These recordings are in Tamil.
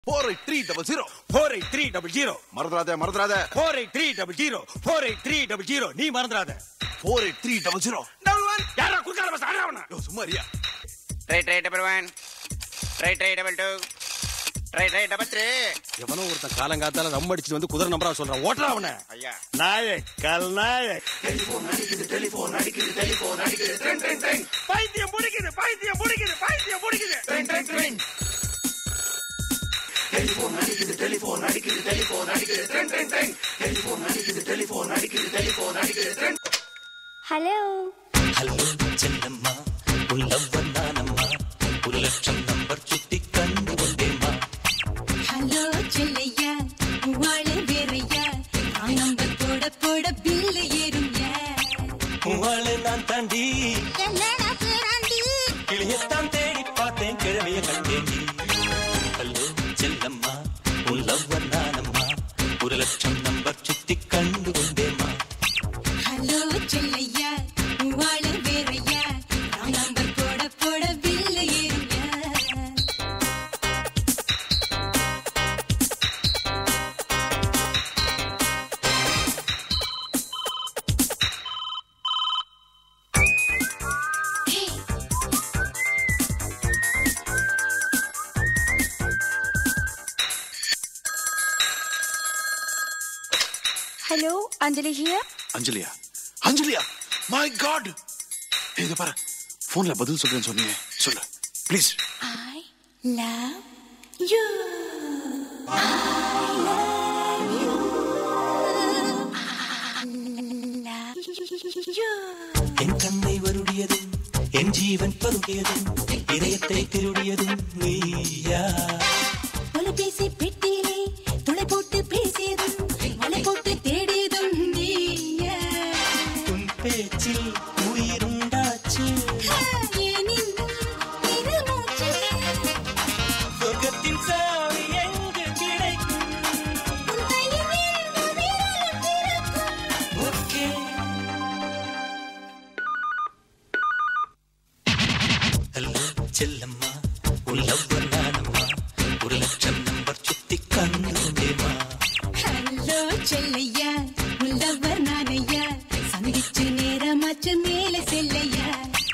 Four eight three double zero four eight three double zero மறந்துடாத மறந்துடாத four eight three double zero four eight three double zero நீ மறந்துடாத four eight three double zero double one யாரா குறுக்கால பஸ் ஆடுறவனா யோ சும்மா அறியா try try double one try try double two try try double three எவனோ ஒருத்தன் காலங்காத்தால ரம் அடிச்சுட்டு வந்து குதிரை நம்பரா சொல்றான் ஓட்டுறா அவனை ஐயா நாயக் கல் நாயக் பைத்தியம் முடிக்குது பைத்தியம் முடிக்குது பைத்தியம் முடிக்குது ஹலோ ஹலோ செல்லம்மா உள்ளவர் நானம்மா ஒரு லட்சம் நம்பர் சுத்தி கண்டு கொண்டேம்மா ஹலோ செல்லையா வாழை வேறையா நான் நம்பர் போட போட பில்லு ஏறும்யா உங்களை நான் தாண்டி கிளியத்தான் தேடி பார்த்தேன் கிழமைய கண்டேன் ஹலோ செல்லம்மா உள்ளவர் நானம்மா ஒரு லட்சம் நம்பர் சுத்தி கண்டு கொண்டேம்மா ஹலோ செல்லையா வாழை வேறையா நான் நம்பர் போட போட பில்லு ஏறும்யா ஹலோ அஞ்சலி ஹியர் அஞ்சலியா அஞ்சலியா மை காட் இது பாரு போன்ல பதில் சொல்றேன்னு சொன்னீங்க சொல்லு ப்ளீஸ் ஐ லவ் யூ என் கண்ணை வருடியதும் என் ஜீவன் பருகியதும் இதயத்தை திருடியதும் நீயா தொலைபேசி பெட்டியிலே துளை போட்டு பேசியதும் மலை போட்டு தேடியதும் நீயா உன் பேச்சில் உயிருண்டாச்சு ஏன் இன்னும் இருமூச்சு? சொர்க்கத்தின் சாவி எங்கு கிடைக்கும் உன் கையில் எந்த விரலும் திறக்கும்? ஓகே ஹலோ செல்லம்மா உன் லவ்வர் நானம்மா ஒரு லட்சம் நம்பர் சுத்தி கண்டுண்டேமா ஹலோ செல்லையா உள்ளவர் நானையா சந்திச்சு நேரமாச்சு மேல செல்லையா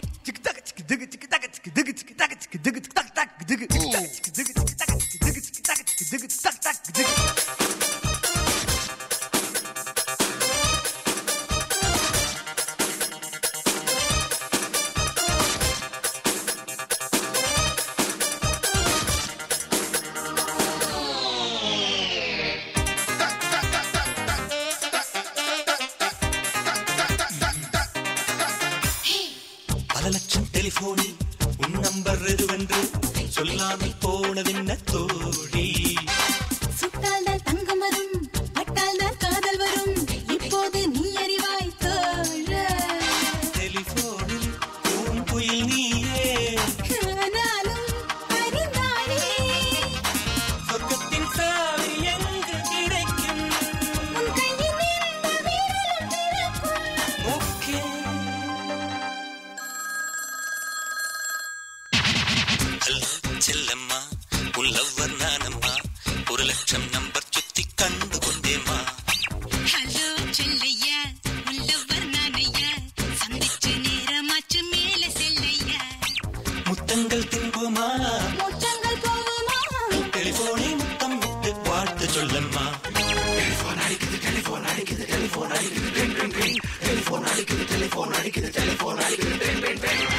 பல லட்சம் டெலிபோனில் உன் நம்பர் எதுவென்று சொல்லாமல் போனதென்ன தோழி சுட்டால் தான் தங்கம் வரும் பட்டால் தான் காதல் வரும் இப்போது நீ அறிவாய் தோழ டெலிபோனில் உன் குயில் நீயே ஆனாலும் அறிந்தாளே சொர்க்கத்தின் சாவி எங்கு கிடைக்கும் உன் கையில் எந்த விரலும் திறக்கும் ஓகே ஹலோ செல்லம்மா உன் லவ்வர் நானம்மா ஒரு லட்சம் நம்பர் சுத்தி கண்டு கொண்டேம்மா ஹலோ செல்லையா உள்ளவர் நானையா சந்திச்சு நேரமாச்சு மேல செல்லையா முத்தங்கள் தின்போமா முற்றங்கள் போவோமா டெலிபோனை முத்தம் விட்டு வாழ்த்து சொல்லம்மா டெலிபோன் அடிக்குது